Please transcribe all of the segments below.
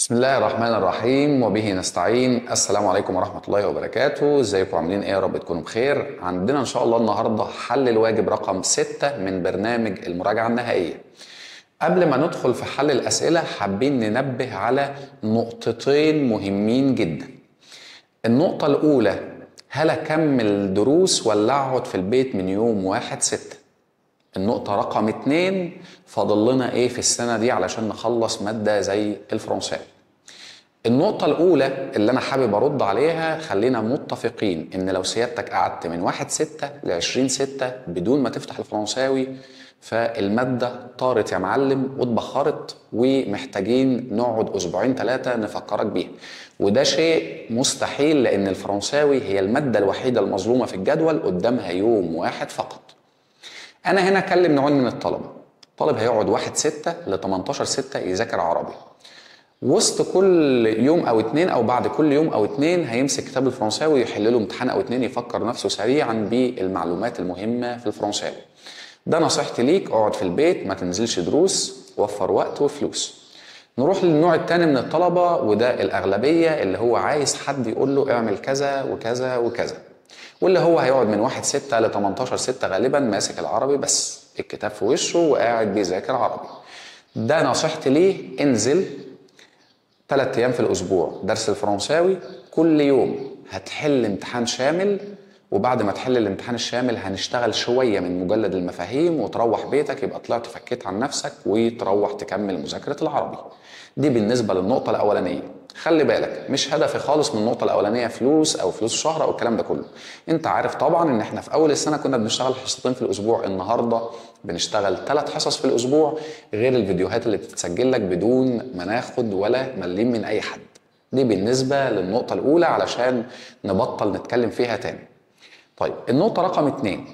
بسم الله الرحمن الرحيم وبه نستعين السلام عليكم ورحمة الله وبركاته ازيكم عاملين ايه يا رب تكونوا بخير عندنا ان شاء الله النهاردة حل الواجب رقم 6 من برنامج المراجعة النهائية قبل ما ندخل في حل الأسئلة حابين ننبه على نقطتين مهمين جدا النقطة الأولى هل أكمل دروس ولا أقعد في البيت من يوم واحد ستة النقطة رقم اتنين فاضل لنا ايه في السنة دي علشان نخلص مادة زي الفرنساوي النقطة الأولى اللي أنا حابب أرد عليها خلينا متفقين إن لو سيادتك قعدت من واحد ستة لعشرين ستة بدون ما تفتح الفرنساوي فالمادة طارت يا معلم واتبخرت ومحتاجين نقعد أسبوعين ثلاثة نفكرك بيها وده شيء مستحيل لأن الفرنساوي هي المادة الوحيدة المظلومة في الجدول قدامها يوم واحد فقط أنا هنا أكلم نوعين من الطلبة طالب هيقعد واحد ستة ل 18 ستة يذاكر عربي وسط كل يوم او اتنين او بعد كل يوم او اتنين هيمسك كتاب الفرنساوي ويحل له امتحان او اتنين يفكر نفسه سريعا بالمعلومات المهمه في الفرنساوي ده نصيحتي ليك اقعد في البيت ما تنزلش دروس وفر وقت وفلوس نروح للنوع التاني من الطلبة وده الأغلبية اللي هو عايز حد يقول له اعمل كذا وكذا وكذا واللي هو هيقعد من واحد ستة ل 18 ستة غالبا ماسك العربي بس الكتاب في وشه وقاعد بيذاكر عربي ده نصيحتي ليه انزل ثلاث ايام في الاسبوع درس الفرنساوي كل يوم هتحل امتحان شامل وبعد ما تحل الامتحان الشامل هنشتغل شويه من مجلد المفاهيم وتروح بيتك يبقى طلعت فكيت عن نفسك وتروح تكمل مذاكره العربي دي بالنسبه للنقطه الاولانيه خلي بالك مش هدفي خالص من النقطه الاولانيه فلوس او فلوس شهر او الكلام ده كله انت عارف طبعا ان احنا في اول السنه كنا بنشتغل حصتين في الاسبوع النهارده بنشتغل ثلاث حصص في الاسبوع غير الفيديوهات اللي بتتسجل لك بدون ما ناخد ولا مليم من اي حد دي بالنسبه للنقطه الاولى علشان نبطل نتكلم فيها تاني طيب النقطه رقم اتنين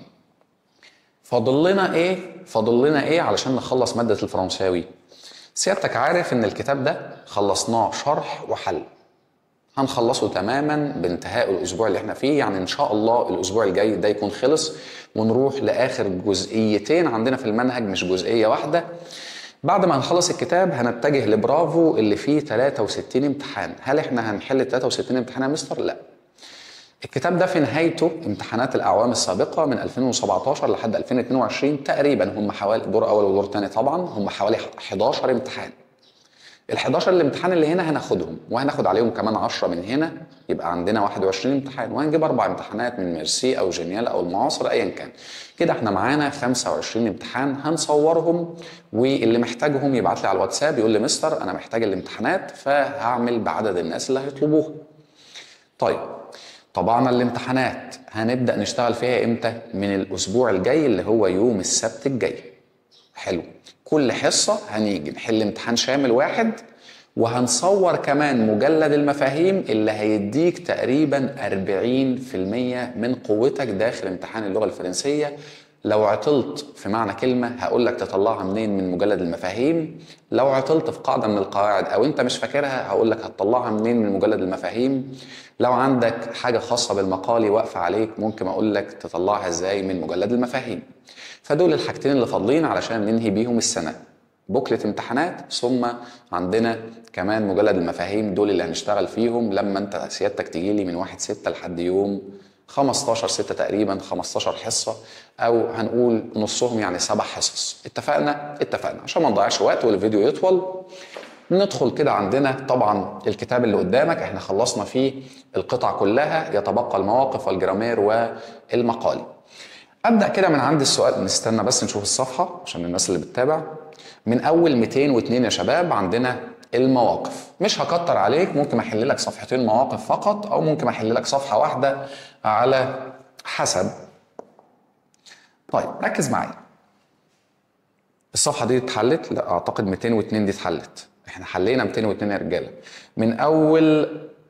فاضل لنا ايه فاضل لنا ايه علشان نخلص ماده الفرنساوي سيادتك عارف ان الكتاب ده خلصناه شرح وحل هنخلصه تماما بانتهاء الاسبوع اللي احنا فيه يعني ان شاء الله الاسبوع الجاي ده يكون خلص ونروح لاخر جزئيتين عندنا في المنهج مش جزئيه واحده بعد ما هنخلص الكتاب هنتجه لبرافو اللي فيه 63 امتحان هل احنا هنحل 63 امتحان يا مستر لا الكتاب ده في نهايته امتحانات الاعوام السابقه من 2017 لحد 2022 تقريبا هم حوالي دور اول ودور ثاني طبعا هم حوالي 11 امتحان ال 11 الامتحان اللي هنا هناخدهم وهناخد عليهم كمان 10 من هنا يبقى عندنا 21 امتحان وهنجيب اربع امتحانات من ميرسي او جينيال او المعاصر ايا كان كده احنا معانا 25 امتحان هنصورهم واللي محتاجهم يبعت لي على الواتساب يقول لي مستر انا محتاج الامتحانات فهعمل بعدد الناس اللي هيطلبوها طيب طبعا الامتحانات هنبدا نشتغل فيها امتى من الاسبوع الجاي اللي هو يوم السبت الجاي حلو كل حصه هنيجي نحل امتحان شامل واحد وهنصور كمان مجلد المفاهيم اللي هيديك تقريبا 40% من قوتك داخل امتحان اللغه الفرنسيه لو عطلت في معنى كلمة هقول لك تطلعها منين من مجلد المفاهيم لو عطلت في قاعدة من القواعد أو أنت مش فاكرها هقول لك هتطلعها منين من مجلد المفاهيم لو عندك حاجة خاصة بالمقالي واقفة عليك ممكن أقول لك تطلعها إزاي من مجلد المفاهيم فدول الحاجتين اللي فاضلين علشان ننهي بيهم السنة بوكلة امتحانات ثم عندنا كمان مجلد المفاهيم دول اللي هنشتغل فيهم لما انت سيادتك تجي لي من واحد ستة لحد يوم 15 6 تقريبا 15 حصة أو هنقول نصهم يعني سبع حصص اتفقنا؟ اتفقنا عشان ما نضيعش وقت والفيديو يطول ندخل كده عندنا طبعا الكتاب اللي قدامك احنا خلصنا فيه القطع كلها يتبقى المواقف والجرامير والمقالي ابدا كده من عند السؤال نستنى بس نشوف الصفحه عشان الناس اللي بتتابع من اول 202 يا شباب عندنا المواقف مش هكتر عليك ممكن احل لك صفحتين مواقف فقط او ممكن احل لك صفحه واحده على حسب طيب ركز معايا الصفحه دي اتحلت لا اعتقد 202 دي اتحلت احنا حلينا 202 يا رجاله من اول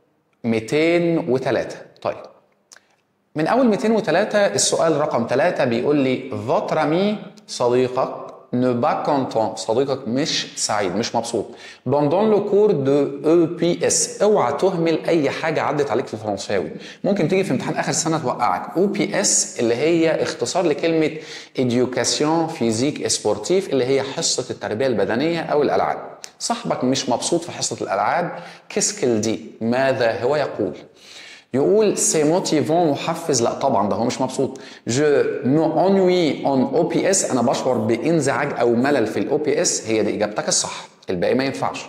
203 طيب من اول 203 السؤال رقم 3 بيقول لي votre ami صديقك ne pas content صديقك مش سعيد مش مبسوط pendant le cours de EPS اوعى تهمل اي حاجه عدت عليك في الفرنساوي ممكن تيجي في امتحان اخر السنه توقعك EPS اللي هي اختصار لكلمه education physique et sportif اللي هي حصه التربيه البدنيه او الالعاب صاحبك مش مبسوط في حصه الالعاب كيسكل دي ماذا هو يقول يقول سي موتيفون محفز لا طبعا ده هو مش مبسوط جو مو انوي اون او بي اس انا بشعر بانزعاج او ملل في الاو بي اس هي دي اجابتك الصح الباقي ما ينفعش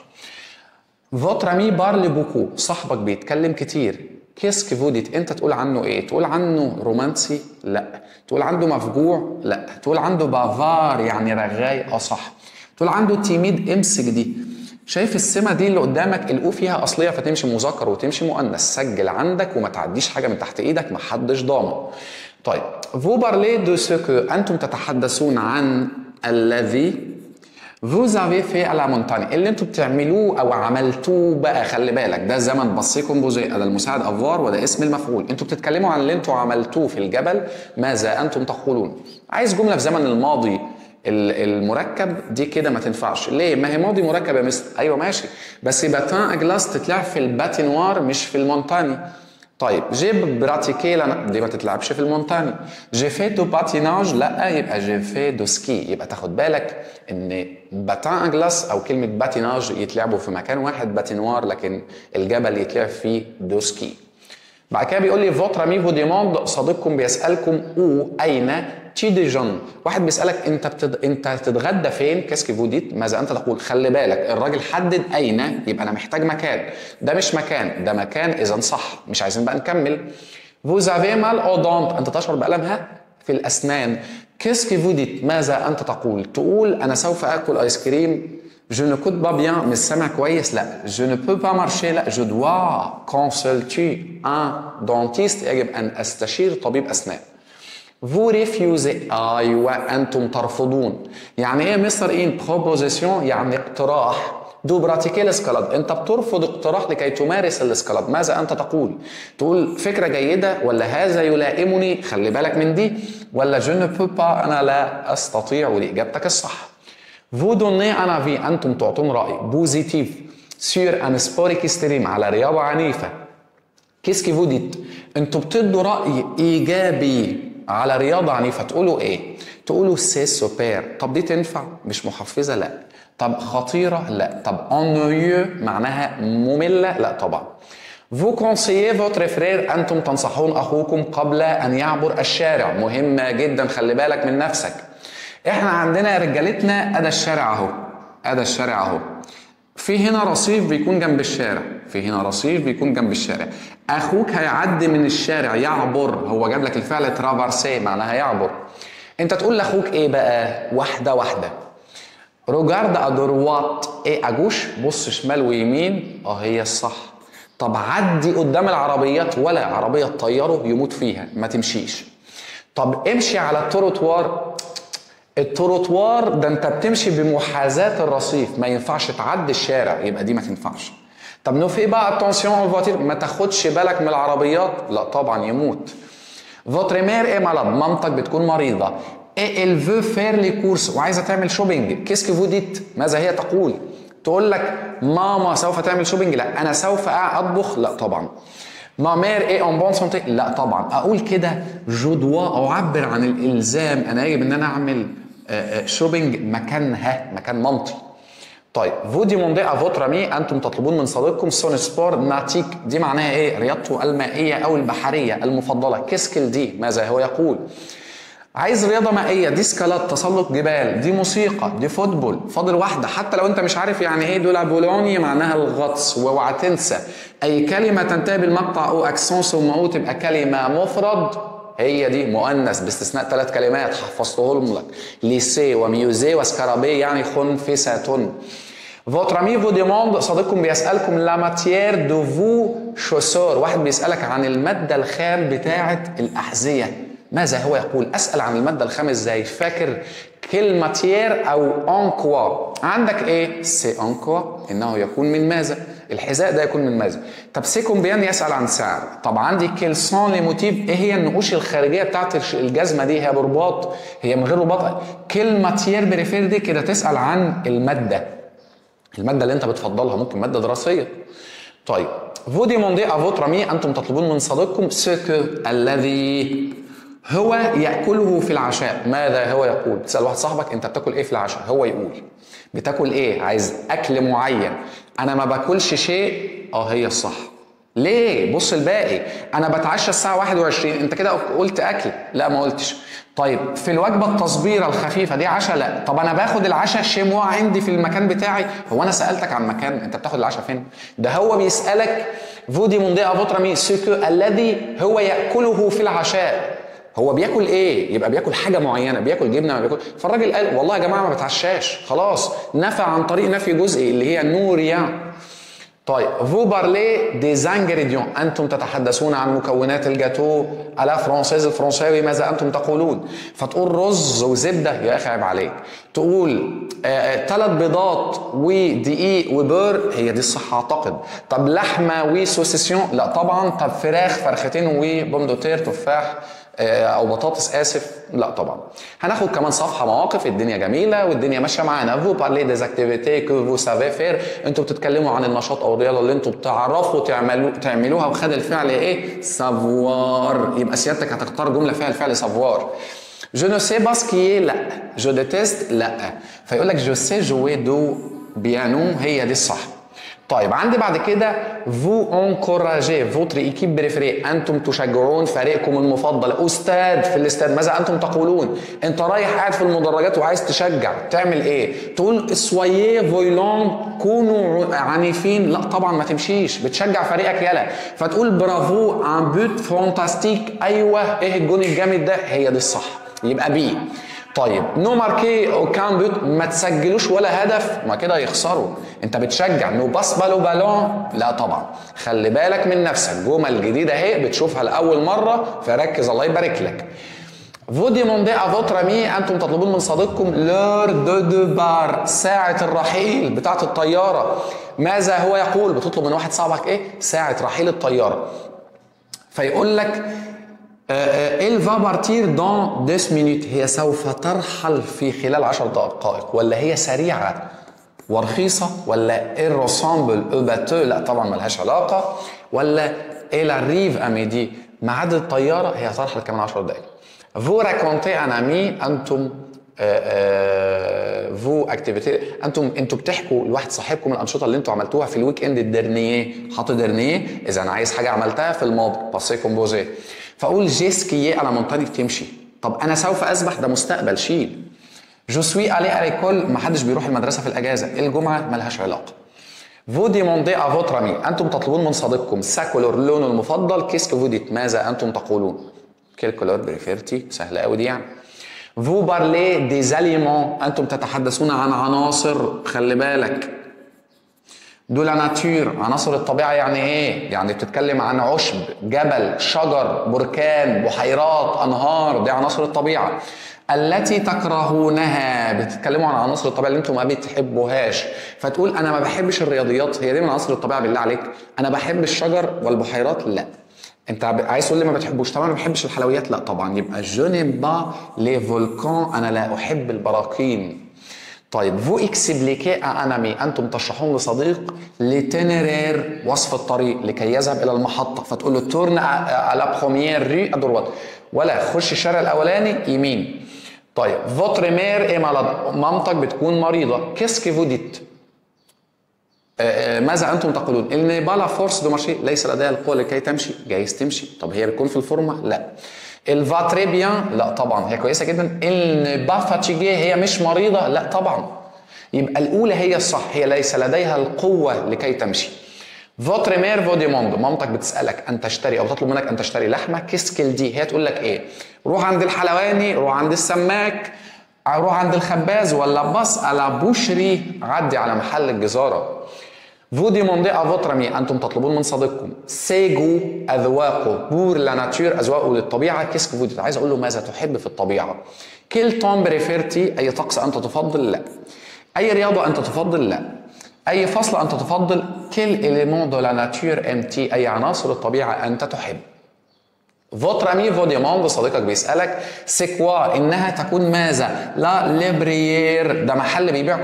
فوتر امي بارلي بوكو صاحبك بيتكلم كتير كيسك فوديت انت تقول عنه ايه تقول عنه رومانسي لا تقول عنده مفجوع لا تقول عنده بافار يعني رغاي اه صح تقول عنده تيميد امسك دي شايف السمة دي اللي قدامك القو فيها أصلية فتمشي مذكر وتمشي مؤنث سجل عندك وما تعديش حاجة من تحت إيدك محدش ضامن طيب فو بارلي دو سو أنتم تتحدثون عن الذي Vous avez fait à la montagne اللي انتوا بتعملوه او عملتوه بقى خلي بالك ده زمن بسيط كومبوزي ده المساعد افوار وده اسم المفعول انتوا بتتكلموا عن اللي انتوا عملتوه في الجبل ماذا انتم تقولون عايز جمله في زمن الماضي المركب دي كده ما تنفعش ليه ما هي ماضي مركب يا مستر ايوه ماشي بس باتان اجلاس تتلعب في الباتينوار مش في المونتاني طيب جيب براتيكي لا دي ما تتلعبش في المونتاني جي في دو باتيناج لا يبقى جي في دو سكي يبقى تاخد بالك ان باتان اجلاس او كلمه باتيناج يتلعبوا في مكان واحد باتينوار لكن الجبل يتلعب فيه دو سكي بعد كده بيقول لي فوتر امي فو ديموند صديقكم بيسالكم او اين تي دي جون واحد بيسالك انت بتد... انت هتتغدى فين كاسكي فوديت ماذا انت تقول خلي بالك الراجل حدد اين يبقى انا محتاج مكان ده مش مكان ده مكان اذا صح مش عايزين بقى نكمل فوز افي مال اودونت انت تشعر بالمها في الاسنان كاسكي فوديت ماذا انت تقول تقول انا سوف اكل ايس كريم Je ne coûte pas bien, مش سامع كويس لا. Je ne peux pas marcher لا. Je dois consulter un dentiste يجب أن أستشير طبيب أسنان. Vous refusez أيوة أنتم ترفضون. يعني إيه مستر إين proposition يعني اقتراح. دو براتيكي الاسكالاد انت بترفض اقتراح لكي تمارس الاسكالاد ماذا انت تقول تقول فكره جيده ولا هذا يلائمني خلي بالك من دي ولا جو ne peux pas انا لا استطيع ودي اجابتك الصح Vous donnez un avis أنتم تعطون رأي بوزيتيف sur un sport extreme على رياضة عنيفة كيس كي فوديت أنتم بتدوا رأي إيجابي على رياضة عنيفة تقولوا إيه؟ تقولوا سي سوبر طب دي تنفع مش محفزة؟ لا طب خطيرة؟ لا طب انويو معناها مملة؟ لا طبعا Vous conseillez votre frère أنتم تنصحون أخوكم قبل أن يعبر الشارع مهمة جدا خلي بالك من نفسك احنا عندنا رجالتنا ادى الشارع اهو ادى الشارع اهو في هنا رصيف بيكون جنب الشارع في هنا رصيف بيكون جنب الشارع اخوك هيعدي من الشارع يعبر هو جاب لك الفعل ترافرسي معناها يعبر انت تقول لاخوك ايه بقى واحده واحده روجارد ادروات ايه اجوش بص شمال ويمين اه هي الصح طب عدي قدام العربيات ولا عربيه تطيره يموت فيها ما تمشيش طب امشي على التروتوار التروتوار ده انت بتمشي بمحاذاة الرصيف ما ينفعش تعدي الشارع يبقى دي ما تنفعش طب نو في بقى اتونسيون فواتير ما تاخدش بالك من العربيات لا طبعا يموت فوتر مير ايه مالاد مامتك بتكون مريضه ايه ال فو فير لي كورس وعايزه تعمل شوبينج كيسكي فو ديت ماذا هي تقول تقول لك ماما سوف تعمل شوبينج لا انا سوف اطبخ لا طبعا ما مير ايه اون بون سونتي لا طبعا اقول كده جو دوا اعبر عن الالزام انا يجب ان انا اعمل شوبينج مكانها مكان مامتي طيب فو ديموندي ا فوتر امي انتم تطلبون من صديقكم سون سبور ناتيك دي معناها ايه رياضته المائيه او البحريه المفضله كيسكل دي ماذا هو يقول عايز رياضة مائية دي سكالات تسلق جبال دي موسيقى دي فوتبول فاضل واحدة حتى لو انت مش عارف يعني ايه دولا بولوني معناها الغطس واوعى تنسى اي كلمة تنتهي بالمقطع او اكسون ثم او تبقى كلمة مفرد هي دي مؤنث باستثناء ثلاث كلمات حفظتهم لك ليسي وميوزي وسكارابي يعني خنفسة فوتر امي فو ديموند صديقكم بيسالكم لا ماتيير دو فو شوسور واحد بيسالك عن الماده الخام بتاعه الاحذيه ماذا هو يقول اسال عن الماده الخام ازاي فاكر كلماتير او انكوا عندك ايه سي انكوا انه يكون من ماذا الحذاء ده يكون من ماذا طب سي كومبيان يسال عن سعر طب عندي كيل سون لي موتيف ايه هي النقوش الخارجيه بتاعت الجزمه دي هي برباط هي من غير رباط كلماتير بريفير دي كده تسال عن الماده الماده اللي انت بتفضلها ممكن ماده دراسيه طيب فو ديموندي ا فوتر امي انتم تطلبون من صديقكم سكو الذي هو ياكله في العشاء ماذا هو يقول تسال واحد صاحبك انت بتاكل ايه في العشاء هو يقول بتاكل ايه عايز اكل معين انا ما باكلش شيء اه هي الصح ليه بص الباقي انا بتعشى الساعه 21 انت كده قلت اكل لا ما قلتش طيب في الوجبه التصبيره الخفيفه دي عشاء لا طب انا باخد العشاء شموع عندي في المكان بتاعي هو انا سالتك عن مكان انت بتاخد العشاء فين ده هو بيسالك فودي موندي افوتر مي سكو الذي هو ياكله في العشاء هو بياكل ايه يبقى بياكل حاجه معينه بياكل جبنه ما بياكل فالراجل قال والله يا جماعه ما بتعشاش خلاص نفى عن طريق نفي جزئي اللي هي نوريا طيب فو بارلي دي زانجريديون انتم تتحدثون عن مكونات الجاتو على فرونسيز الفرنساوي ماذا انتم تقولون فتقول رز وزبده يا اخي عيب عليك تقول ثلاث بيضات ودقيق وبر هي دي الصح اعتقد طب لحمه وسوسيسيون لا طبعا طب فراخ فرختين وبومدوتير تفاح او بطاطس اسف لا طبعا هناخد كمان صفحه مواقف الدنيا جميله والدنيا ماشيه معانا فو بارلي ديز اكتيفيتي كو فو سافي فير انتوا بتتكلموا عن النشاط او الرياضه اللي انتوا بتعرفوا تعملوا تعملوها وخد الفعل ايه سافوار يبقى سيادتك هتختار جمله فيها الفعل سافوار جو نو سي باسكي لا جو ديتست لا فيقول لك جو سي جوي دو بيانو هي دي الصح طيب عندي بعد كده فو انكوراجي فوتر ايكيب بريفري انتم تشجعون فريقكم المفضل استاذ في الاستاد ماذا انتم تقولون انت رايح قاعد في المدرجات وعايز تشجع تعمل ايه تقول سويي فويلون كونوا عنيفين لا طبعا ما تمشيش بتشجع فريقك يلا فتقول برافو ان بوت فانتاستيك ايوه ايه الجون الجامد ده هي دي الصح يبقى بي طيب نو ماركي او كان بوت ما تسجلوش ولا هدف ما كده يخسروا انت بتشجع نو باس بالو بالون لا طبعا خلي بالك من نفسك جمل جديده اهي بتشوفها لاول مره فركز الله يبارك لك فو ديموندي ا فوتر امي انتم تطلبون من صديقكم لور دو دو بار ساعة الرحيل بتاعة الطيارة ماذا هو يقول بتطلب من واحد صاحبك ايه ساعة رحيل الطيارة فيقول لك il va partir dans 10 minutes هي سوف ترحل في خلال 10 دقائق ولا هي سريعة ورخيصة ولا il ressemble au bateau لا طبعا ملهاش علاقة ولا il arrive à midi ميعاد الطيارة هي ترحل كمان 10 دقائق vous racontez un ami أنتم فو اكتيفيتي انتم انتم بتحكوا لواحد صاحبكم الانشطه اللي انتم عملتوها في الويك اند الدرنيه حاطط درنيه اذا انا عايز حاجه عملتها في الماضي باسي كومبوزي فاقول جي سكيي انا منطلق تمشي طب انا سوف اسبح ده مستقبل شيل جو سوي الي اريكول ما حدش بيروح المدرسه في الاجازه الجمعه ملهاش علاقه فو ديموندي ا فوتر امي انتم تطلبون من صديقكم ساكولور لونه المفضل كيسك فو ديت ماذا انتم تقولون كيل كولور بريفيرتي سهله قوي دي يعني فو بارلي دي زاليمون انتم تتحدثون عن عناصر خلي بالك دول ناتور عناصر الطبيعه يعني ايه يعني بتتكلم عن عشب جبل شجر بركان بحيرات انهار دي عناصر الطبيعه التي تكرهونها بتتكلموا عن عناصر الطبيعه اللي انتم ما بتحبوهاش فتقول انا ما بحبش الرياضيات هي دي من عناصر الطبيعه بالله عليك انا بحب الشجر والبحيرات لا انت عايز تقول لي ما بتحبوش طبعا ما بحبش الحلويات لا طبعا يبقى جو نيم با لي فولكان انا لا احب البراكين طيب فو اكسبليكي ان امي انتم تشرحون لصديق لتنرير وصف الطريق لكي يذهب الى المحطه فتقول له تورن على بروميير ري ادروات ولا خش الشارع الاولاني يمين طيب فوتر مير ايه مالاد مامتك بتكون مريضه كيسكي فو ديت ماذا انتم تقولون؟ ان بالا فورس دو مارشي ليس لديها القوه لكي تمشي، جايز تمشي، طب هي بتكون في الفورمه؟ لا. الفا تري بيان لا طبعا هي كويسه جدا، ان با فاتيجي هي مش مريضه؟ لا طبعا. يبقى الاولى هي الصح، هي ليس لديها القوه لكي تمشي. فوتر مير فو ديموند مامتك بتسالك ان تشتري او تطلب منك ان تشتري لحمه كيسكل دي هي تقول لك ايه؟ روح عند الحلواني، روح عند السماك، روح عند الخباز ولا بص على بوشري عدي على محل الجزاره. فو ديموندي ا فوتر امي انتم تطلبون من صديقكم سيجو اذواقه بور لا ناتور اذواقه للطبيعه كيسك فوديت عايز اقول له ماذا تحب في الطبيعه كيل توم بريفيرتي اي طقس انت تفضل لا اي رياضه انت تفضل لا اي فصل انت تفضل كيل اليمون دو لا ناتور ام تي اي عناصر الطبيعه انت تحب فوتر امي فو ديموند صديقك بيسالك سيكوا انها تكون ماذا لا ليبريير ده محل بيبيع كتب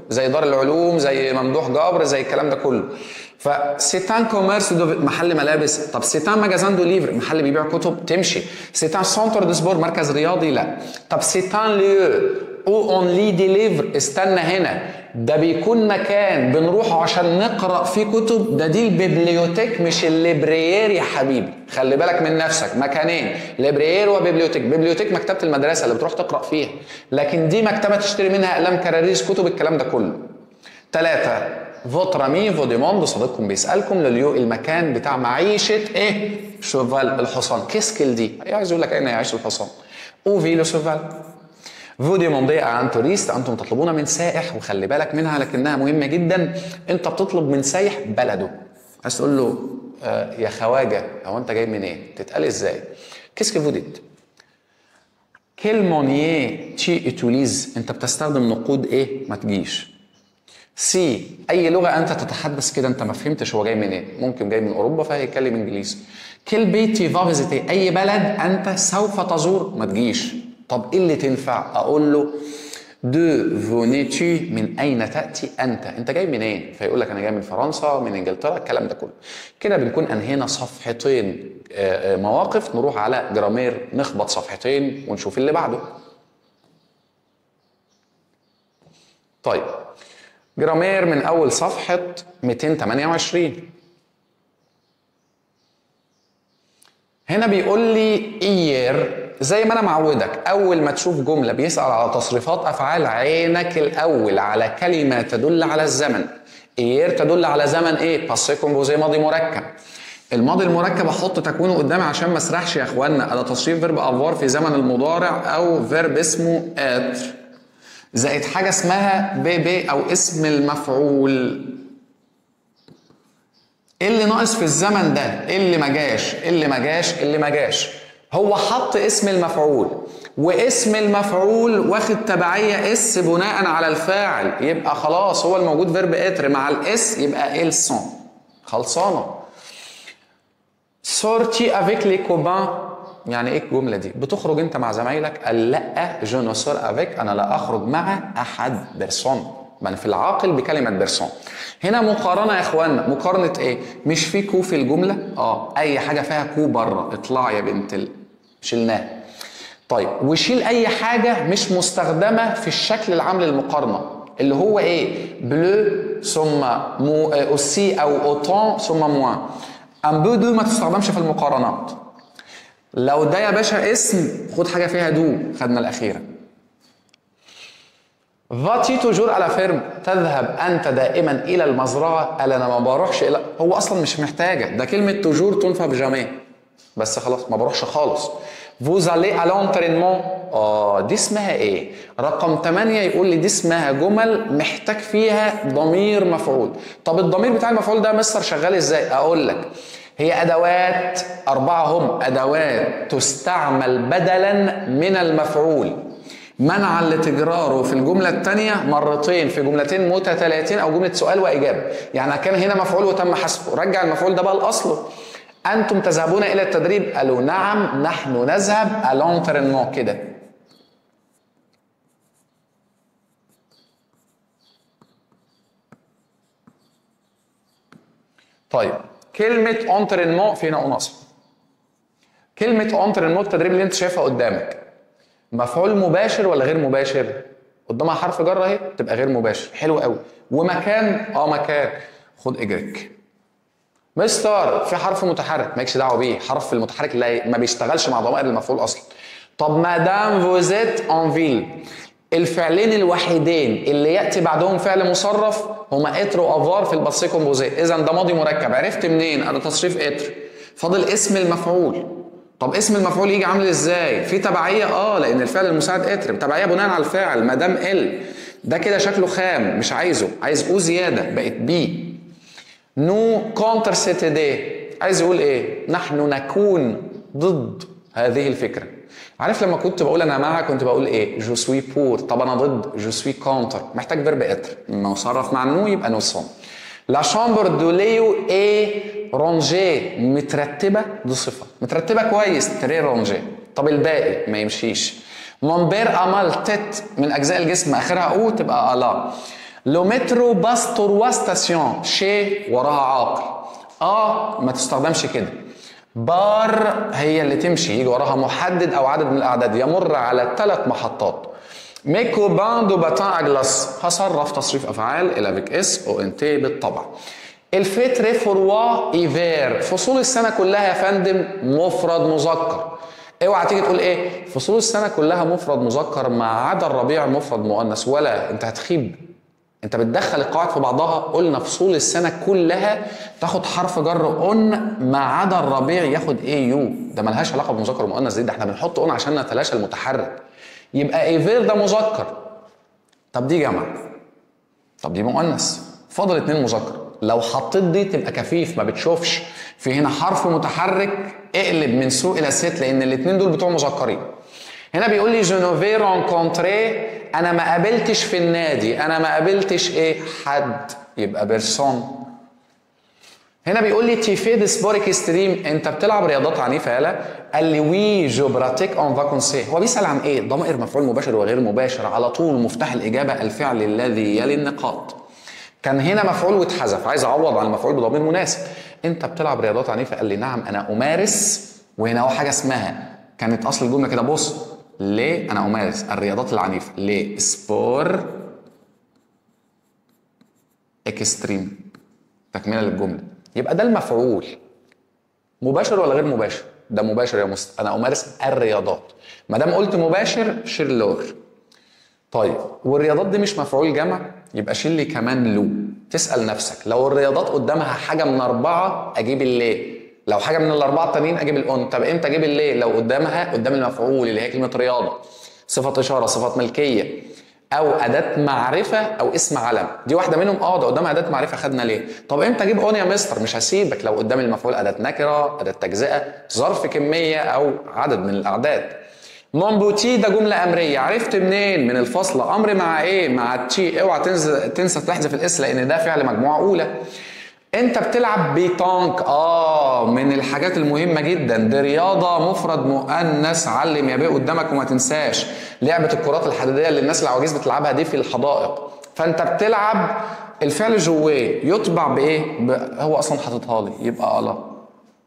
زي دار العلوم زي ممدوح جبر زي الكلام ده كله فسيتان كوميرس دو محل ملابس طب سيتان ماجازان دو ليفر محل بيبيع كتب تمشي سيتان سنتر دو سبور مركز رياضي لا طب سيتان ليو او اون لي دي ليفر استنى هنا ده بيكون مكان بنروحه عشان نقرا فيه كتب ده دي البيبليوتيك مش الليبريير يا حبيبي خلي بالك من نفسك مكانين ليبريير وبيبليوتيك بيبليوتيك مكتبه المدرسه اللي بتروح تقرا فيها لكن دي مكتبه تشتري منها اقلام كراريس كتب الكلام ده كله ثلاثة فوتر امي فو ديموند صديقكم بيسالكم لليو المكان بتاع معيشه ايه شوفال الحصان كيسكل دي عايز يقول لك اين يعيش الحصان او في لو شوفال فو ديموندي عن توريست انتم تطلبون من سائح وخلي بالك منها لكنها مهمه جدا انت بتطلب من سايح بلده عايز تقول له آه يا خواجه هو انت جاي منين؟ إيه؟ تتقال ازاي؟ كيسكي فو ديت كيل مونيي تي اتوليز انت بتستخدم نقود ايه؟ ما تجيش سي اي لغه انت تتحدث كده انت ما فهمتش هو جاي منين إيه؟ ممكن جاي من اوروبا فهيتكلم انجليزي كل بيتي فافيزيتي اي بلد انت سوف تزور ما تجيش طب ايه اللي تنفع اقول له دو فونيتو من اين تاتي انت انت جاي منين إيه؟ فيقول لك انا جاي من فرنسا من انجلترا الكلام ده كله كده بنكون انهينا صفحتين آه، آه، مواقف نروح على جرامير نخبط صفحتين ونشوف اللي بعده طيب جرامير من اول صفحه 228 هنا بيقول لي اير زي ما انا معودك اول ما تشوف جمله بيسال على تصريفات افعال عينك الاول على كلمه تدل على الزمن اير تدل على زمن ايه باسي كومبوزي ماضي مركب الماضي المركب احط تكوينه قدامي عشان ما اسرحش يا اخوانا انا تصريف فيرب افوار في زمن المضارع او فيرب اسمه اتر زائد حاجه اسمها بي بي او اسم المفعول ايه اللي ناقص في الزمن ده ايه اللي ما جاش ايه اللي ما جاش اللي ما جاش هو حط اسم المفعول واسم المفعول واخد تبعية اس بناء على الفاعل يبقى خلاص هو الموجود فيرب اتر مع الاس يبقى إلسون خلصانة سورتي افيك لي كوبان يعني ايه الجملة دي؟ بتخرج انت مع زمايلك قال لا جو نو سور افيك انا لا اخرج مع احد بيرسون من في العاقل بكلمة بيرسون هنا مقارنة يا اخوانا مقارنة ايه؟ مش في كو في الجملة؟ اه اي حاجة فيها كو بره اطلع يا بنت ال... شلناه طيب وشيل اي حاجة مش مستخدمة في الشكل العام للمقارنة اللي هو ايه؟ بلو ثم مو اوسي او اوتون ثم موان ام بو دو ما تستخدمش في المقارنات لو ده يا باشا اسم خد حاجة فيها دو خدنا الأخيرة فاتي توجور على فيرم تذهب انت دائما الى المزرعه قال انا ما بروحش الى هو اصلا مش محتاجه ده كلمه توجور تنفع بجاميه بس خلاص ما بروحش خالص فوز علي على انترينمون اه دي اسمها ايه رقم 8 يقول لي دي اسمها جمل محتاج فيها ضمير مفعول طب الضمير بتاع المفعول ده مستر شغال ازاي اقول لك هي ادوات اربعه هم ادوات تستعمل بدلا من المفعول منعا لتجراره في الجملة الثانية مرتين في جملتين متتاليتين أو جملة سؤال وإجابة يعني كان هنا مفعول وتم حذفه رجع المفعول ده بقى لأصله أنتم تذهبون إلى التدريب قالوا نعم نحن نذهب الانترنمون كده طيب كلمة انترنمون فينا ونصب كلمة انترنمون التدريب اللي انت شايفها قدامك مفعول مباشر ولا غير مباشر قدامها حرف جر اهي تبقى غير مباشر حلو قوي ومكان اه مكان خد اجرك مستر في حرف متحرك مالكش دعوه بيه حرف المتحرك لا ما بيشتغلش مع ضمائر المفعول اصلا طب مادام فوزيت ان فيل الفعلين الوحيدين اللي ياتي بعدهم فعل مصرف هما اتر وافار في الباسي كومبوزي اذا ده ماضي مركب عرفت منين انا تصريف اتر فاضل اسم المفعول طب اسم المفعول يجي عامل ازاي؟ في تبعيه اه لان الفعل المساعد اتر تبعيه بناء على الفاعل ما دام ال ده كده شكله خام مش عايزه عايز او زياده بقت بي نو كونتر سيتي دي عايز يقول ايه؟ نحن نكون ضد هذه الفكره عارف لما كنت بقول انا مع كنت بقول ايه؟ جو سوي بور طب انا ضد جو سوي كونتر محتاج فيرب اتر مصرف مع نو يبقى نو سون لا شامبر دو ليو اي رونجي مترتبه دي صفه مترتبه كويس تري رونجي طب الباقي ما يمشيش مونبير امال تت من اجزاء الجسم اخرها او تبقى الا لو مترو باس تروا ستاسيون شي وراها عاقل اه ما تستخدمش كده بار هي اللي تمشي يجي وراها محدد او عدد من الاعداد يمر على ثلاث محطات ميكو بان دو باتان اجلاس هصرف تصريف افعال الى بيك اس او ان تي بالطبع الفيتري فروا ايفير فصول السنه كلها يا فندم مفرد مذكر اوعى تيجي تقول ايه فصول السنه كلها مفرد مذكر ما عدا الربيع مفرد مؤنث ولا انت هتخيب انت بتدخل القواعد في بعضها قلنا فصول السنه كلها تاخد حرف جر اون ما عدا الربيع ياخد ايه يو ده ملهاش علاقه بمذكر ومؤنث دي ده احنا بنحط اون عشان نتلاشى المتحرك يبقى ايفير ده مذكر طب دي جمع طب دي مؤنث فاضل اتنين مذكر لو حطيت دي تبقى كفيف ما بتشوفش في هنا حرف متحرك اقلب من سو الى ست لان الاتنين دول بتوع مذكرين هنا بيقول لي جو نوفي رونكونتري انا ما قابلتش في النادي انا ما قابلتش ايه حد يبقى بيرسون هنا بيقول لي تي في دي سبورك ستريم انت بتلعب رياضات عنيفه يالا قال لي وي جو براتيك اون فاكونسي هو بيسال عن ايه ضمائر مفعول مباشر وغير مباشر على طول مفتاح الاجابه الفعل الذي يلي النقاط كان هنا مفعول واتحذف عايز اعوض عن المفعول بضمير مناسب انت بتلعب رياضات عنيفه قال لي نعم انا امارس وهنا هو حاجه اسمها كانت اصل الجمله كده بص ليه انا امارس الرياضات العنيفه ليه سبور اكستريم تكمله للجمله يبقى ده المفعول مباشر ولا غير مباشر ده مباشر يا مست انا امارس الرياضات ما دام قلت مباشر شيل لور طيب والرياضات دي مش مفعول جمع يبقى شيل لي كمان لو تسال نفسك لو الرياضات قدامها حاجه من اربعه اجيب الليه لو حاجه من الاربعه التانيين اجيب الاون طب امتى اجيب الليه لو قدامها قدام المفعول اللي هي كلمه رياضه صفه اشاره صفه ملكيه او اداه معرفه او اسم علم دي واحده منهم اه ده قدام اداه معرفه خدنا ليه طب امتى اجيب اون يا مستر مش هسيبك لو قدام المفعول اداه نكره اداه تجزئه ظرف كميه او عدد من الاعداد مون بوتي ده جمله امريه عرفت منين من الفصل امر مع ايه مع التي اوعى تنسى تنسى تحذف الاس لان ده فعل مجموعه اولى انت بتلعب بيتانك اه من الحاجات المهمه جدا دي رياضه مفرد مؤنث علم يا بيه قدامك وما تنساش لعبه الكرات الحديديه اللي الناس العواجيز بتلعبها دي في الحدائق فانت بتلعب الفعل جواه يطبع بايه ب... هو اصلا حاططها لي يبقى الله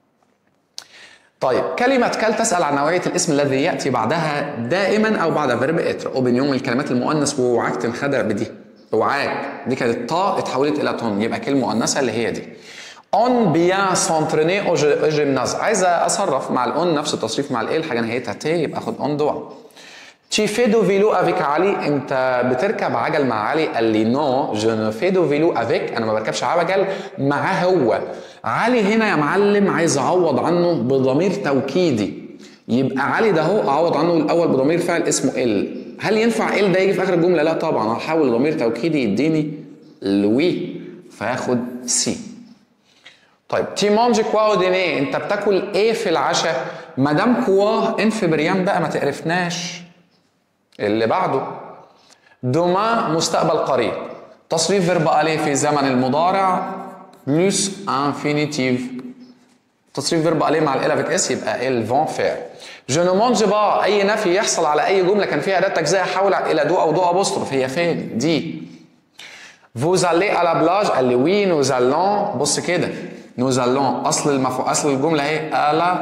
طيب كلمة كال تسأل عن نوعية الاسم الذي يأتي بعدها دائما أو بعد فيرب اتر أوبنيون من الكلمات المؤنث ووعاك تنخدع بدي اوعاك دي كانت طا اتحولت الى تون يبقى كلمه مؤنثه اللي هي دي اون بيان سونتريني او جيمناز عايز اصرف مع الاون نفس التصريف مع الايه الحاجه نهايتها تي يبقى اخد اون دوا تي في دو فيلو افيك علي انت بتركب عجل مع علي قال لي نو جو نو في دو فيلو افيك انا ما بركبش عجل معاه هو علي هنا يا معلم عايز اعوض عنه بضمير توكيدي يبقى علي ده هو اعوض عنه الاول بضمير فاعل اسمه ال هل ينفع ال ده يجي في اخر الجمله لا طبعا هحاول ضمير توكيدي يديني لوي فاخد سي طيب تي مانجي كوا ديني انت بتاكل ايه في العشاء مدام كوا انفبريان بقى ما تقرفناش اللي بعده دوما مستقبل قريب تصريف فيرب الي في زمن المضارع بلس انفينيتيف تصريف فيرب الي مع ال افيك اس يبقى ال فون فير جو نو مونج با اي نفي يحصل على اي جمله كان فيها اداه تجزئه حول الى دو او دو ابوستروف هي فين دي فوز allez à la plage قال لي وي نوز allons بص كده نوز allons اصل المفعول اصل الجمله اهي على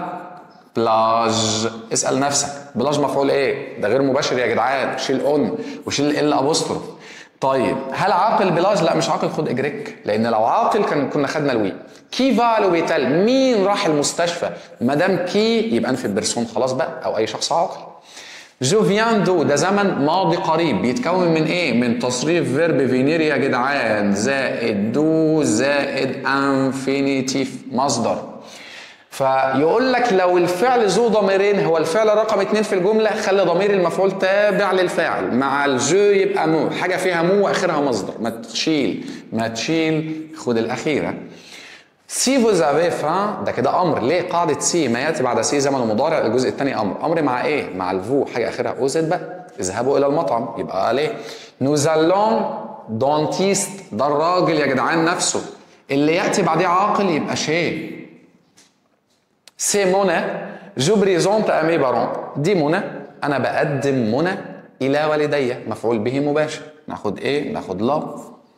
بلاج اسال نفسك بلاج مفعول ايه ده غير مباشر يا جدعان شيل اون وشيل ال ابوستروف طيب هل عاقل بلاج لا مش عاقل خد اجريك لان لو عاقل كان كنا خدنا الوي كي فا لوبيتال مين راح المستشفى ما دام كي يبقى انفي بيرسون خلاص بقى او اي شخص عاقل جو فيان دو ده زمن ماضي قريب بيتكون من ايه من تصريف فيرب فينير يا جدعان زائد دو زائد انفينيتيف مصدر فيقول لك لو الفعل ذو ضميرين هو الفعل رقم اتنين في الجمله خلي ضمير المفعول تابع للفاعل مع الجو يبقى مو حاجه فيها مو واخرها مصدر ما تشيل ما تشيل خد الاخيره سي فوز افي فان ده كده امر ليه قاعده سي ما ياتي بعد سي زمن المضارع الجزء الثاني امر امر مع ايه مع الفو حاجه اخرها او زد بقى اذهبوا الى المطعم يبقى ليه نوزالون دونتيست ده الراجل يا جدعان نفسه اللي ياتي بعديه عاقل يبقى شيء سي منى جو بريزونت امي بارون دي منى انا بقدم منى الى والدي مفعول به مباشر ناخد ايه ناخد لا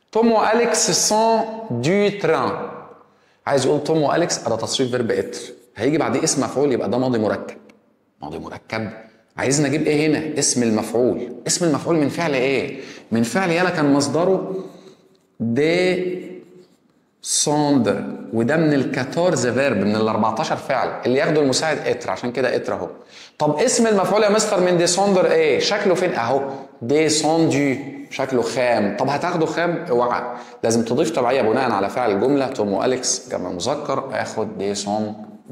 توم واليكس سون دو تران عايز يقول توم واليكس ده تصريف فيرب اتر هيجي بعديه اسم مفعول يبقى ده ماضي مركب ماضي مركب عايزنا نجيب ايه هنا اسم المفعول اسم المفعول من فعل ايه من فعل يلا كان مصدره دي سوندر وده من ال 14 فيرب من ال 14 فعل اللي ياخدوا المساعد اتر عشان كده اتر اهو طب اسم المفعول يا مستر من دي سوندر ايه شكله فين اهو دي سوندو شكله خام طب هتاخده خام اوعى لازم تضيف تبعيه بناء على فعل الجمله توم واليكس جمع مذكر اخد دي سوندو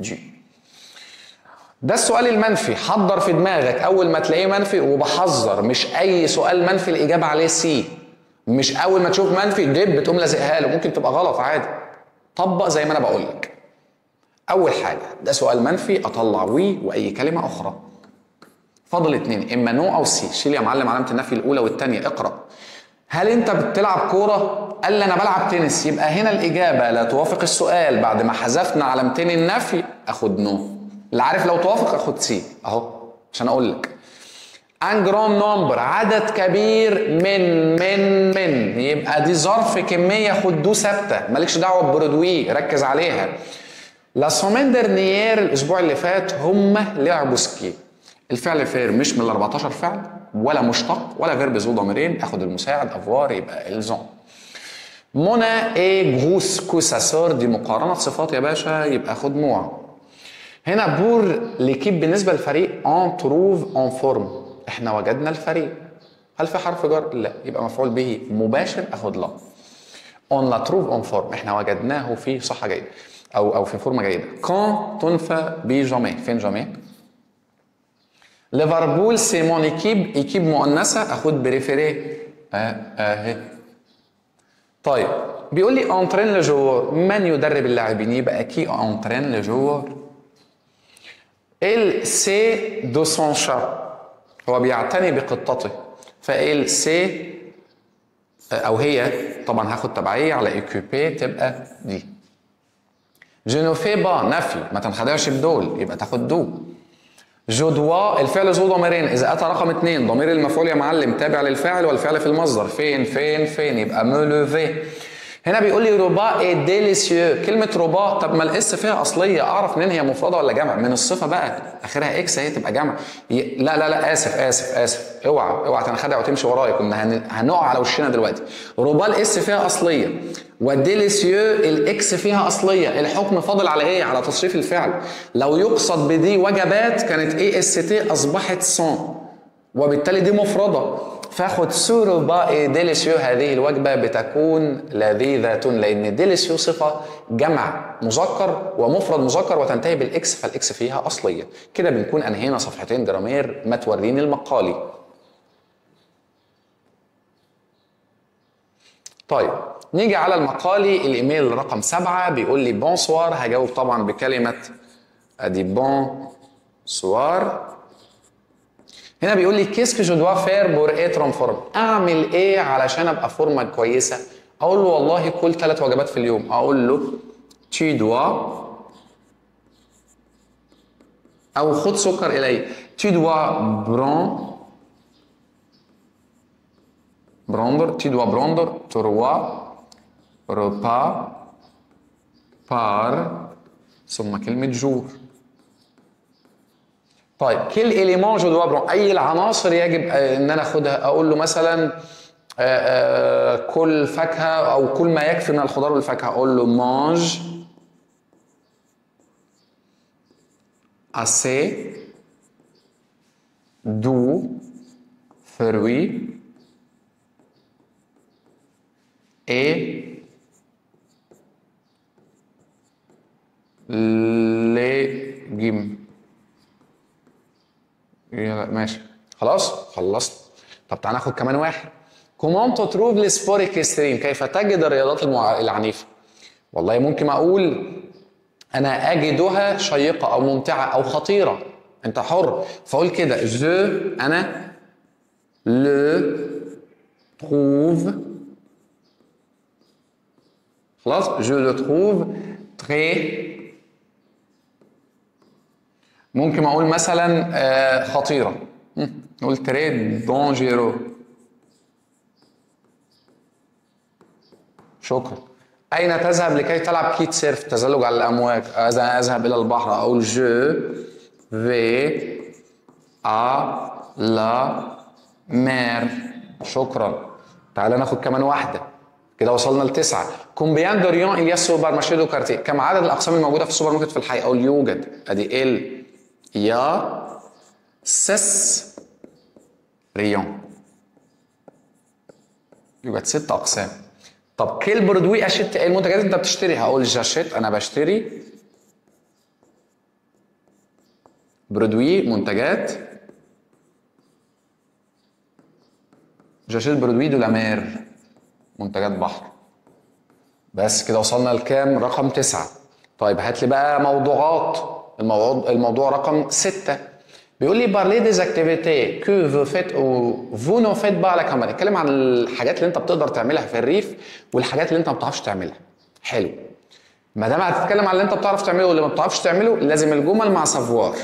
ده السؤال المنفي حضر في دماغك اول ما تلاقيه منفي وبحذر مش اي سؤال منفي الاجابه عليه سي مش اول ما تشوف منفي دب تقوم لازقها له ممكن تبقى غلط عادي طبق زي ما انا بقول لك اول حاجه ده سؤال منفي اطلع وي واي كلمه اخرى فاضل اتنين اما نو او سي شيل يا معلم علامه النفي الاولى والثانيه اقرا هل انت بتلعب كوره قال لي انا بلعب تنس يبقى هنا الاجابه لا توافق السؤال بعد ما حذفنا علامتين النفي اخد نو اللي عارف لو توافق اخد سي اهو عشان اقول لك ان جرام نمبر عدد كبير من من من يبقى دي ظرف كميه خد دو ثابته مالكش دعوه ببرودوي ركز عليها لا سومين درنيير الاسبوع اللي فات هم لعبوا سكي الفعل فير مش من ال 14 فعل ولا مشتق ولا فيرب ذو ضميرين اخد المساعد افوار يبقى الزون منى ايه جروس كوساسور دي مقارنه صفات يا باشا يبقى خد موع هنا بور ليكيب بالنسبه للفريق ان تروف ان فورم احنا وجدنا الفريق هل في حرف جر لا يبقى مفعول به مباشر اخد لا اون لا تروف اون فورم احنا وجدناه في صحه جيده او او في فورمه جيده كون تنفى بجامي فين جامي ليفربول سي مون ايكيب ايكيب مؤنثه اخد بريفيري اه اهي طيب بيقول لي انترين لو جوور من يدرب اللاعبين يبقى كي انترين لو جوور ال سي دو سون شا هو بيعتني بقطته فال سي او هي طبعا هاخد تبعيه على ايكوبي تبقى دي جو نو في با نفي ما تنخدعش بدول يبقى تاخد دو جو دوا الفعل ذو ضميرين اذا اتى رقم اثنين ضمير المفعول يا معلم تابع للفاعل والفعل في المصدر فين فين فين يبقى مو لوفي هنا بيقول لي روبا اي ديليسيو كلمة روبا طب ما الاس فيها أصلية أعرف منين هي مفردة ولا جمع من الصفة بقى آخرها إكس هي تبقى جمع ي... لا لا لا آسف آسف آسف اوعى اوعى تنخدع وتمشي ورايا كنا هن... هنقع على وشنا دلوقتي روبا الاس فيها أصلية وديليسيو الاكس فيها أصلية الحكم فاضل على إيه؟ على تصريف الفعل لو يقصد بدي وجبات كانت اي اس تي أصبحت سون وبالتالي دي مفردة فاخد سورو باقي ديليسيو هذه الوجبة بتكون لذيذة لأن ديليسيو صفة جمع مذكر ومفرد مذكر وتنتهي بالإكس فالإكس فيها أصلية كده بنكون أنهينا صفحتين جرامير ما توريني المقالي طيب نيجي على المقالي الايميل رقم سبعة بيقول لي بونسوار هجاوب طبعا بكلمة ادي بون سوار هنا بيقول لي كيسك جو دوا فير بور اتر فورم اعمل ايه علشان ابقى فورمه كويسه اقول له والله كل ثلاث وجبات في اليوم اقول له تي دوا او خد سكر الي تي دوا برون بروندر تي دوا بروندر تروا ربا بار ثم كلمة جور طيب كل اليمون جو دوا برون اي العناصر يجب ان انا اخدها اقول له مثلا كل فاكهه او كل ما يكفي من الخضار والفاكهه اقول له مانج assez d'eau fruits et légumes يلا ماشي خلاص خلصت طب تعالى ناخد كمان واحد كومون تتروف لسبور اكستريم كيف تجد الرياضات المع... العنيفه والله ممكن اقول انا اجدها شيقه او ممتعه او خطيره انت حر فاقول كده جو انا لو تروف خلاص جو لو تروف تري ممكن اقول مثلا آه خطيره نقول تري دونجيرو شكرا أين تذهب لكي تلعب كيت سيرف تزلج على الأمواج أذ- أذهب إلى البحر أقول je vais à la mer شكرا تعال ناخد كمان واحدة كده وصلنا لتسعة كومبيان دوريون إلياس سوبر مارشي دو كارتيه كم عدد الأقسام الموجودة في السوبر ماركت في الحي أقول يوجد أدي ال يا سس ريون يوجد ست اقسام طب كيل برودوي اشت ايه المنتجات اللي انت بتشتري هقول جاشيت انا بشتري برودوي منتجات جاشيت برودوي دو لامير منتجات بحر بس كده وصلنا لكام رقم تسعة طيب هات لي بقى موضوعات الموضوع الموضوع رقم ستة بيقول لي بارلي ديز اكتيفيتي كو فو فيت او فو نو فيت با لا كامباني اتكلم عن الحاجات اللي انت بتقدر تعملها في الريف والحاجات اللي انت ما بتعرفش تعملها حلو ما دام هتتكلم عن اللي انت بتعرف تعمله واللي ما بتعرفش تعمله لازم الجمل مع سافوار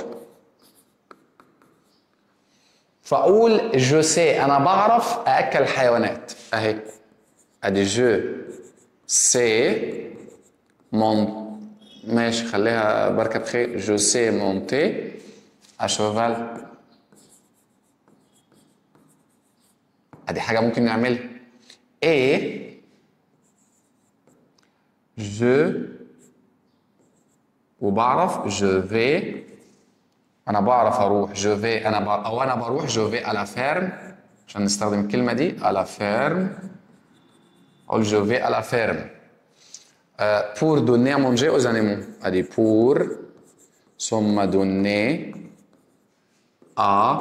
فاقول جو سي انا بعرف ااكل الحيوانات اهي ادي جو سي مون ماشي خليها بركة خير جو سي مونتي à cheval ادي حاجة ممكن نعملها et je وبعرف je vais انا بعرف اروح je vais انا ب... او انا بروح je vais à la ferme عشان نستخدم الكلمة دي à la ferme اقول je vais à la ferme Euh, pour donner à manger aux animaux. ادي pour ثم donner à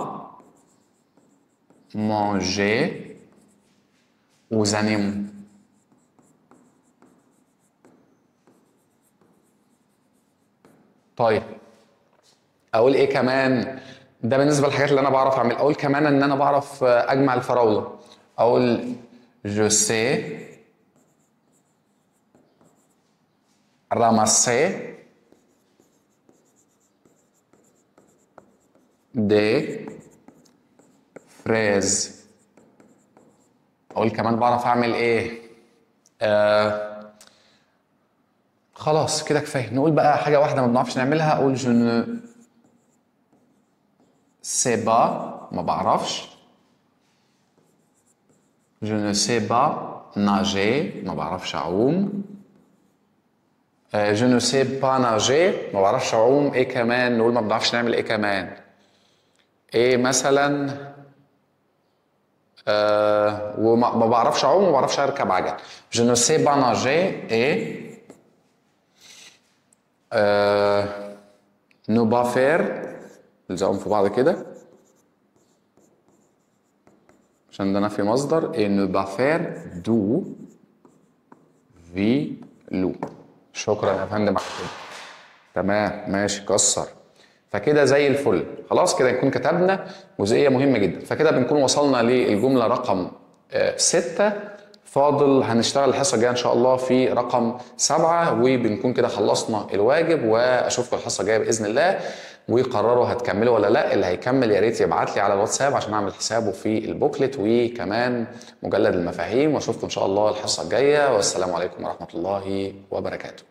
manger aux animaux. طيب اقول ايه كمان ده بالنسبه للحاجات اللي انا بعرف اعمل اقول كمان ان انا بعرف اجمع الفراوله اقول je sais ramasser des fraises اقول كمان بعرف اعمل ايه آه خلاص كده كفايه نقول بقى حاجه واحده ما بنعرفش نعملها اقول je ne sais pas ما بعرفش je ne sais pas nager ما بعرفش اعوم آه، je ne sais pas nager ما بعرفش اعوم ايه كمان نقول ما بنعرفش نعمل ايه كمان ايه مثلا آه وما ما بعرفش اعوم وما بعرفش اركب عجل je ne sais pas nager et آه ne pas faire الزقهم في بعض كده عشان ده نفي مصدر et ne pas faire du vélo شكرا يا فندم على كده تمام ماشي كسر فكده زي الفل خلاص كده نكون كتبنا جزئيه مهمه جدا فكده بنكون وصلنا للجمله رقم آه، ستة فاضل هنشتغل الحصه الجايه ان شاء الله في رقم سبعة وبنكون كده خلصنا الواجب واشوفكم الحصه الجايه باذن الله وقرروا هتكملوا ولا لا اللي هيكمل يا ريت يبعت لي على الواتساب عشان اعمل حسابه في البوكلت وكمان مجلد المفاهيم واشوفكم ان شاء الله الحصه الجايه والسلام عليكم ورحمه الله وبركاته